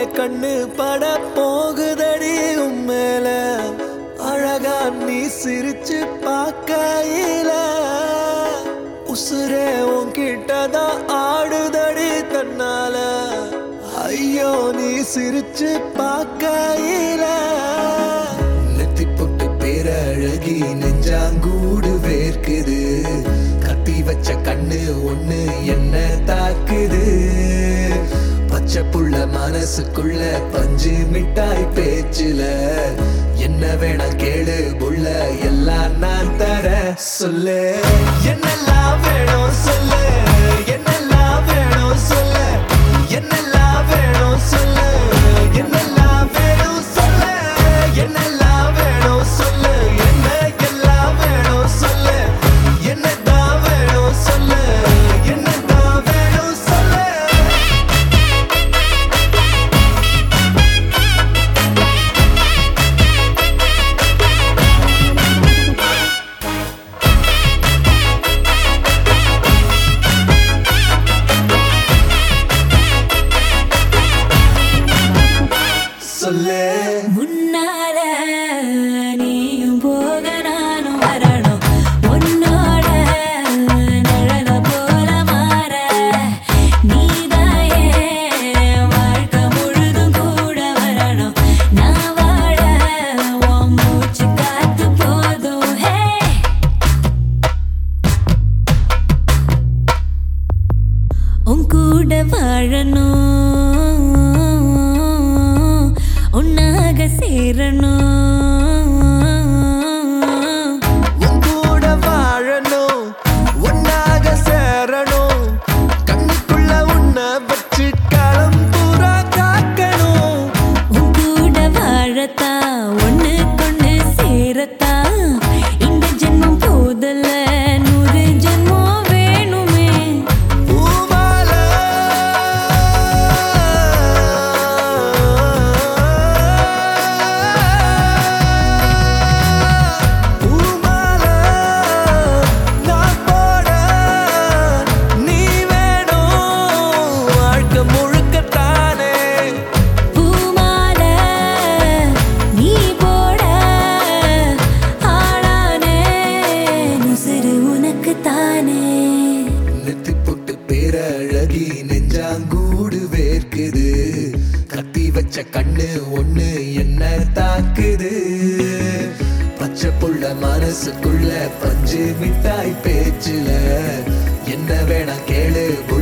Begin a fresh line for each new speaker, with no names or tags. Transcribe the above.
கண்ணு பட போகுதடி உம்மேல அழகா நீ சிரிச்சு பார்க்கையில உசுரே உன்கிட்டதான் ஆடுதடி தன்னால ஐயோ நீ சிரிச்சு பார்க்கையில நெத்தி பொட்டு பேரழகி நெஞ்சாங்கூடு வேர்க்குது கத்தி வச்ச கண்ணு ஒண்ணு என்ன தாக்குது பச்சை புள்ள மனசுக்குள்ள பஞ்சு மிட்டாய் பேச்சுல என்ன வேணா கேளு புள்ள எல்லாம் நான் தர சொல்லு என்னெல்லாம் வேணும் சொல்லு என்னெல்லாம் வேணும் சொல்லு என்னெல்லாம் வேணும் சொல்லு என்னெல்லாம் வேணும் சொல்லு என்னெல்லாம் வேணும் சொல்லு என்ன எல்லாம் வேணும் சொல்லு என்னதான் வேணும் சொல்லு என்னதான் வேணும் சொல்லு சொல்லு
முன்னால நீயும் போக நானும் வரணும் உன்னோட நிழல போல மாற நீதாயே வாழ்க்கை முழுதும் கூட வரணும் நான் வாழ உன் மூச்சு காத்து போதும் ஹே உன் கூட வாழணும் உன்னாக சேரணும்
உன் கூட வாழணும் ஒன்னாக சேரணும் கண்ணுக்குள்ள உன்னை வச்சு களம்புறா காக்கணும்
உன் கூட வாழத்தான் ஒண்ணு கொண்டு சேரத்தான் இந்த ஜென்மம் போதல்ல நூறு ஜென்மம் வேணுமே
பூமால பூமால நான் போட நீ வேணும் வாழ்க்கை முழுக்கத்தானே
பூமால நீ போட ஆளானே நுசுறு உனக்கு தானே
நெத்தி பொட்டு பேரழகி நெஞ்சாங்கூடு வேர்க்குது கத்தி வச்ச கண்ணு ஒண்ணு என்ன தாக்குது பச்சை புள்ள மனசுக்குள்ள பஞ்சு மிட்டாய் பேச்சுல என்ன வேணா கேளு புள்ள